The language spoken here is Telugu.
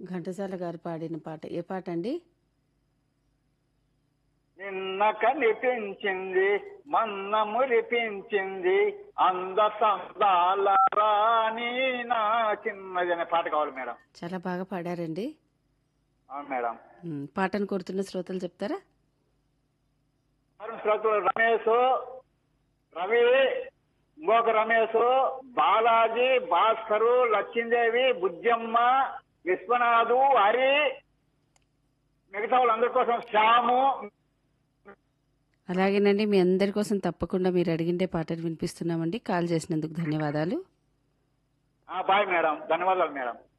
ఘంటసాల గారు పాడిన పాట ఏ పాట అండి నిన్న కనిపించింది మన్న మురిపించింది అంద సందాల రాణి నా చిన్నది అనే పాట కావాలి మేడం చాలా బాగా పాడారండి అవును మేడం ఉమ్, పాటను కోరుతున్న శ్రోతలు చెప్తారా వారం శ్రోతలు రమేష్ రవి ఇంకొక రమేష్ బాలాజీ భాస్కరు లక్ష్మీదేవి బుజ్జమ్మ విశ్వనాథు హరి మిగతా వాళ్ళందరి కోసం శ్యాము అలాగేనండి మీ అందరి కోసం తప్పకుండా మీరు అడిగిండే పాటను వినిపిస్తున్నామండి కాల్ చేసినందుకు ధన్యవాదాలు ఆ, బాయ్ మేడం ధన్యవాదాలు మేడం